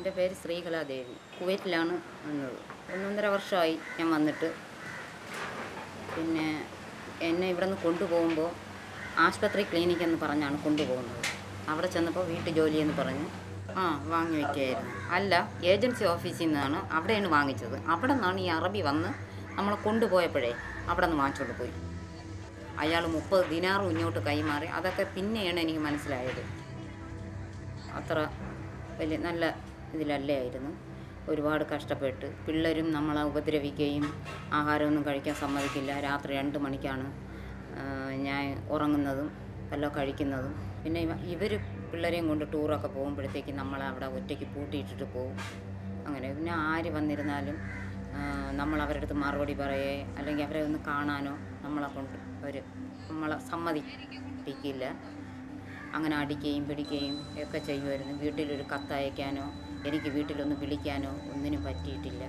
എൻ്റെ പേര് ശ്രീകലാദേവി കുവൈറ്റിലാണ് വന്നത് ഒന്നൊന്നര വർഷമായി ഞാൻ വന്നിട്ട് പിന്നെ എന്നെ ഇവിടെ നിന്ന് കൊണ്ടുപോകുമ്പോൾ ആശുപത്രി ക്ലിനിക് എന്ന് പറഞ്ഞാണ് കൊണ്ടുപോകുന്നത് അവിടെ ചെന്നപ്പോൾ വീട്ടു ജോലി എന്ന് പറഞ്ഞ് ആ വാങ്ങി വയ്ക്കുകയായിരുന്നു അല്ല ഏജൻസി ഓഫീസിൽ നിന്നാണ് അവിടെയാണ് വാങ്ങിച്ചത് അവിടെ നിന്നാണ് ഈ അറബി വന്ന് നമ്മളെ കൊണ്ടുപോയപ്പോഴേ അവിടെ നിന്ന് വാങ്ങിച്ചുകൊണ്ട് പോയി അയാൾ മുപ്പത് ദിനാറും ഇങ്ങോട്ട് കൈമാറി അതൊക്കെ പിന്നെയാണ് എനിക്ക് മനസ്സിലായത് അത്ര വലിയ നല്ല ഇതിലല്ലായിരുന്നു ഒരുപാട് കഷ്ടപ്പെട്ട് പിള്ളേരും നമ്മളെ ഉപദ്രവിക്കുകയും ആഹാരമൊന്നും കഴിക്കാൻ സമ്മതിക്കില്ല രാത്രി രണ്ട് മണിക്കാണ് ആ, ഞാൻ ഉറങ്ങുന്നതും വല്ലതും കഴിക്കുന്നതും പിന്നെ ഇവർ പിള്ളേരെയും കൊണ്ട് ടൂറൊക്കെ പോകുമ്പോഴത്തേക്ക് നമ്മളെ അവിടെ ഒറ്റയ്ക്ക് പൂട്ടിയിട്ടിട്ട് പോകും അങ്ങനെ പിന്നെ ആര് വന്നിരുന്നാലും ആ, നമ്മൾ അവരുടെ അടുത്ത് മറുപടി പറയേ അല്ലെങ്കിൽ അവരെ ഒന്ന് കാണാനോ നമ്മളെ കൊണ്ട് അവർ നമ്മളെ സമ്മതിപ്പിക്കില്ല അങ്ങനെ അടിക്കുകയും പിടിക്കുകയും ഒക്കെ ചെയ്യുമായിരുന്നു വീട്ടിലൊരു കത്തയക്കാനോ എനിക്ക് വീട്ടിലൊന്ന് വിളിക്കാനോ ഒന്നിനും പറ്റിയിട്ടില്ല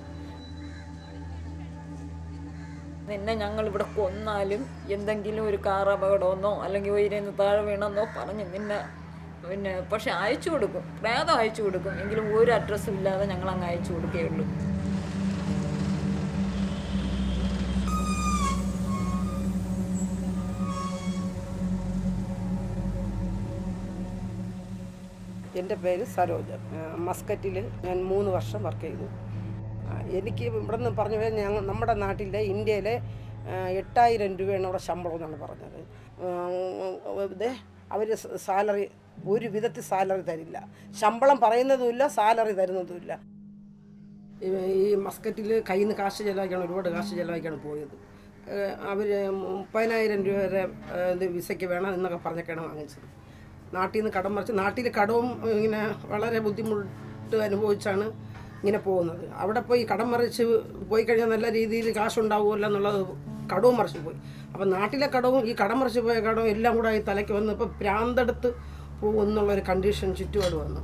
നിന്നെ ഞങ്ങൾ ഇവിടെ കൊന്നാലും എന്തെങ്കിലും ഒരു കാർ അപകടമെന്നോ അല്ലെങ്കിൽ ഉയരുന്ന് താഴെ വീണെന്നോ പറഞ്ഞ് നിന്നെ പിന്നെ പക്ഷെ അയച്ചു കൊടുക്കും പ്രേതം അയച്ചു കൊടുക്കും എങ്കിലും ഒരു അഡ്രസ്സും ഇല്ലാതെ ഞങ്ങൾ അങ്ങ് അയച്ചു കൊടുക്കുകയുള്ളൂ എൻ്റെ പേര് സരോജ മസ്കറ്റിൽ ഞാൻ മൂന്ന് വർഷം വർക്ക് ചെയ്തു ആ, എനിക്ക് ഇവിടെ നിന്ന് പറഞ്ഞു പോയാൽ ഞങ്ങൾ നമ്മുടെ നാട്ടിലെ ഇന്ത്യയിലെ ആ, എട്ടായിരം രൂപയാണ് അവിടെ ശമ്പളം എന്നാണ് പറഞ്ഞത് ഇതേ അവർ സാലറി ഒരു വിധത്തിൽ സാലറി തരില്ല ശമ്പളം പറയുന്നതുമില്ല സാലറി തരുന്നതുമില്ല ഈ- ഈ മസ്കറ്റിൽ കയ്യിൽ നിന്ന് കാശ് ചിലവാക്കിയാണ് ഒരുപാട് കാശ് ചിലവാക്കിയാണ് പോയത് അവർ മുപ്പതിനായിരം രൂപ വരെ ഏ, ഇത് വിസയ്ക്ക് വേണം എന്നൊക്കെ പറഞ്ഞൊക്കെയാണ് വാങ്ങിച്ചത് നാട്ടിൽ നിന്ന് കടം മറിച്ച് നാട്ടിൽ കടവും ഇങ്ങനെ വളരെ ബുദ്ധിമുട്ട് അനുഭവിച്ചാണ് ഇങ്ങനെ പോകുന്നത് അവിടെ പോയി കടം മറിച്ച് പോയി കഴിഞ്ഞാൽ നല്ല രീതിയിൽ കാശുണ്ടാവുമല്ലോ എന്നുള്ളത് കടവും മറിച്ച് പോയി അപ്പം നാട്ടിലെ കടവും ഈ കടം മറിച്ച് പോയ കടവും എല്ലാം കൂടെ ഈ തലയ്ക്ക് വന്ന് ഇപ്പോൾ പ്രാന്തെടുത്ത് പോകും എന്നുള്ളൊരു കണ്ടീഷൻ ചുറ്റുപാട് വന്നു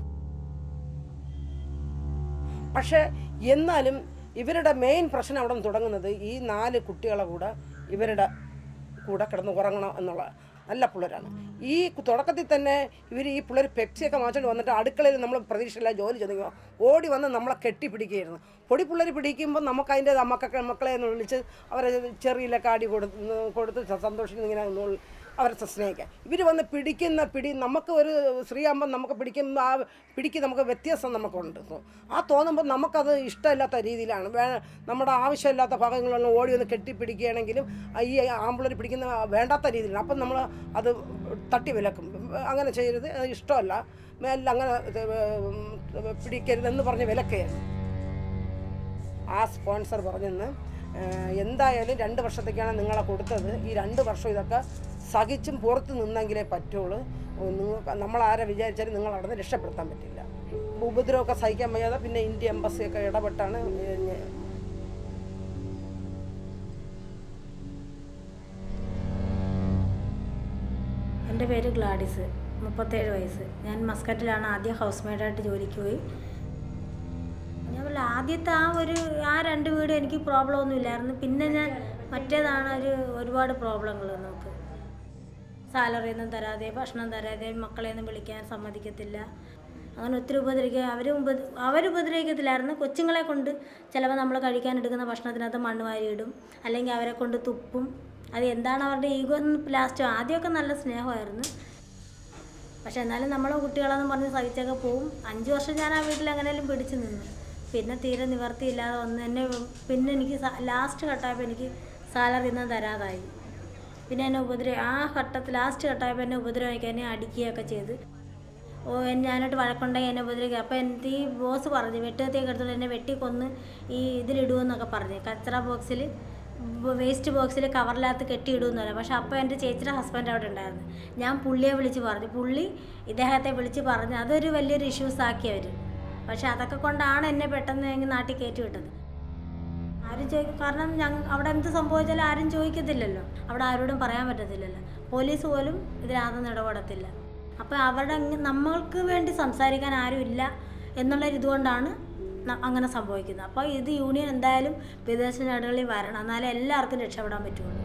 പക്ഷേ എന്നാലും ഇവരുടെ മെയിൻ പ്രശ്നം അവിടെ നിന്ന് തുടങ്ങുന്നത് ഈ നാല് കുട്ടികളെ കൂടെ ഇവരുടെ കൂടെ കിടന്ന് ഉറങ്ങണം എന്നുള്ള നല്ല പിള്ളേരാണ് ഈ തുടക്കത്തിൽ തന്നെ ഇവർ ഈ പിള്ളേർ പെപ്സിയൊക്കെ വാങ്ങിച്ചുകൊണ്ട് വന്നിട്ട് അടുക്കളയിൽ നമ്മൾ പ്രതീക്ഷയില്ല ജോലി ചെയ്യുമ്പോൾ ഓടി വന്ന് നമ്മളെ കെട്ടിപ്പിടിക്കുകയായിരുന്നു പൊടി പിള്ളേർ പിടിക്കുമ്പോൾ നമുക്ക് അതിൻ്റെ മക്കളെ മക്കളെ എന്ന് വിളിച്ച് അവരെ ചെറിയിലൊക്കെ അടി കൊടുത്ത് കൊടുത്ത് സന്തോഷിച്ച് ഇങ്ങനെ ഒന്ന് അവരെ സ്നേഹിക്കാം ഇവർ വന്ന് പിടിക്കുന്ന പിടി നമുക്ക് ഒരു സ്ത്രീയാകുമ്പോൾ നമുക്ക് പിടിക്കുന്ന ആ പിടിക്ക് നമുക്ക് വ്യത്യാസം നമുക്കുണ്ട് ആ തോന്നുമ്പോൾ നമുക്കത് ഇഷ്ടമില്ലാത്ത രീതിയിലാണ് വേ നമ്മുടെ ആവശ്യമില്ലാത്ത ഭാഗങ്ങളെല്ലാം ഓടി വന്ന് കെട്ടിപ്പിടിക്കുകയാണെങ്കിലും ഈ ആമ്പിളർ പിടിക്കുന്ന വേണ്ടാത്ത രീതിയിലാണ് അപ്പം നമ്മൾ അത് തട്ടി വിലക്കും അങ്ങനെ ചെയ്യരുത് അത് ഇഷ്ടമല്ല മേലിൽ അങ്ങനെ ഇത്, ഉം, പിടിക്കരുതെന്ന് പറഞ്ഞ് വിലക്കുകയാണ് ആ സ്പോൺസർ പറഞ്ഞെന്ന് ഏഹ്, എന്തായാലും രണ്ട് വർഷത്തേക്കാണ് നിങ്ങളെ കൊടുത്തത് ഈ രണ്ട് വർഷം ഇതൊക്കെ സഹിച്ചും പുറത്ത് നിന്നെങ്കിലേ പറ്റുള്ളൂ നിങ്ങൾക്ക് നമ്മളാരെ വിചാരിച്ചാലും നിങ്ങൾ അവിടെ നിന്ന് രക്ഷപ്പെടുത്താൻ പറ്റില്ല ഉപദ്രവമൊക്കെ സഹിക്കാൻ വയ്യാതെ പിന്നെ ഇന്ത്യ എംബസിയൊക്കെ ഇടപെട്ടാണ് ഏഹ്, എൻ്റെ പേര് ഗ്ലാഡിസ് മുപ്പത്തേഴ് വയസ്സ് ഞാൻ മസ്കറ്റിലാണ് ആദ്യം ഹൗസ് മെയ്ഡായിട്ട് ജോലിക്ക് പോയി ഞാൻ പറഞ്ഞില്ല ആദ്യത്തെ ആ ഒരു ആ രണ്ട് വീട് എനിക്ക് പ്രോബ്ലം ഒന്നും ഇല്ലായിരുന്നു പിന്നെ ഞാൻ മറ്റേതാണ് ഒരു ഒരുപാട് പ്രോബ്ലങ്ങൾ നമുക്ക് സാലറി ഒന്നും തരാതെ ഭക്ഷണം തരാതെ മക്കളെ ഒന്നും വിളിക്കാൻ സമ്മതിക്കത്തില്ല അങ്ങനെ ഒത്തിരി ഉപദ്രവിക്കുക അവർ അവർ ഉപദ്രവിക്കത്തില്ലായിരുന്നു കൊച്ചുങ്ങളെ കൊണ്ട് ചിലപ്പോൾ നമ്മൾ കഴിക്കാൻ എടുക്കുന്ന ഭക്ഷണത്തിനകത്ത് മണ്ണ് വാരിയിടും അല്ലെങ്കിൽ അവരെ കൊണ്ട് തുപ്പും അത് എന്താണ് അവരുടെ ഈഗോ എന്ന് ലാസ്റ്റ് ആദ്യമൊക്കെ നല്ല സ്നേഹമായിരുന്നു പക്ഷെ എന്നാലും നമ്മളെ കുട്ടികളെന്ന് പറഞ്ഞ് സഹിച്ചൊക്കെ പോവും അഞ്ച് വർഷം ഞാൻ ആ വീട്ടിൽ എങ്ങനെയും പിടിച്ചു നിന്നു പിന്നെ തീരെ നിവർത്തിയില്ലാതെ വന്ന് എന്നെ പിന്നെ എനിക്ക് ലാസ്റ്റ് ഘട്ടമായപ്പോൾ എനിക്ക് സാലറി ഒന്നും തരാതായി പിന്നെ എന്നെ ഉപദ്രവ ആ ഘട്ടത്തിൽ ലാസ്റ്റ് ഘട്ടമായപ്പോൾ എന്നെ ഉപദ്രവിക്കാൻ എന്നെ അടിക്കുകയൊക്കെ ചെയ്ത് ഓ എന്നെ ഞാനായിട്ട് വഴക്കുണ്ടെങ്കിൽ എന്നെ ഉപദ്രവിക്കുക അപ്പോൾ എൻ്റെ ഈ ബോസ് പറഞ്ഞു വെട്ടുകത്തിയൊക്കെ എടുത്തോണ്ട് എന്നെ വെട്ടിക്കൊന്ന് ഈ ഇതിലിടുമെന്നൊക്കെ പറഞ്ഞു കച്ചറ ബോക്സിൽ വേസ്റ്റ് ബോക്സിൽ കവറിനകത്ത് കെട്ടിയിടുമെന്ന് പറയാം പക്ഷെ അപ്പോൾ എൻ്റെ ചേച്ചിയുടെ ഹസ്ബൻഡ് അവിടെ ഉണ്ടായിരുന്നു ഞാൻ പുള്ളിയെ വിളിച്ച് പറഞ്ഞു പുള്ളി ഇദ്ദേഹത്തെ വിളിച്ച് പറഞ്ഞു അതൊരു വലിയൊരു ഇഷ്യൂസ് ആക്കി അവർ പക്ഷെ അതൊക്കെ കൊണ്ടാണ് എന്നെ പെട്ടെന്ന് ഞങ്ങൾ നാട്ടിൽ കയറ്റി വിട്ടത് ആരും ചോദിക്കും കാരണം ഞങ്ങൾ അവിടെ എന്ത് സംഭവിച്ചാലും ആരും ചോദിക്കത്തില്ലല്ലോ അവിടെ ആരോടും പറയാൻ പറ്റത്തില്ലല്ലോ പോലീസ് പോലും ഇതിനകത്തൊന്നും ഇടപെടത്തില്ല അപ്പോൾ അവരുടെ അങ്ങ് നമ്മൾക്ക് വേണ്ടി സംസാരിക്കാൻ ആരും ഇല്ല എന്നുള്ള ഇതുകൊണ്ടാണ് ന- അങ്ങനെ സംഭവിക്കുന്നത് അപ്പോൾ ഇത് യൂണിയൻ എന്തായാലും വിദേശ നാടുകളിൽ വരണം എന്നാലേ എല്ലാവർക്കും രക്ഷപ്പെടാൻ പറ്റുള്ളൂ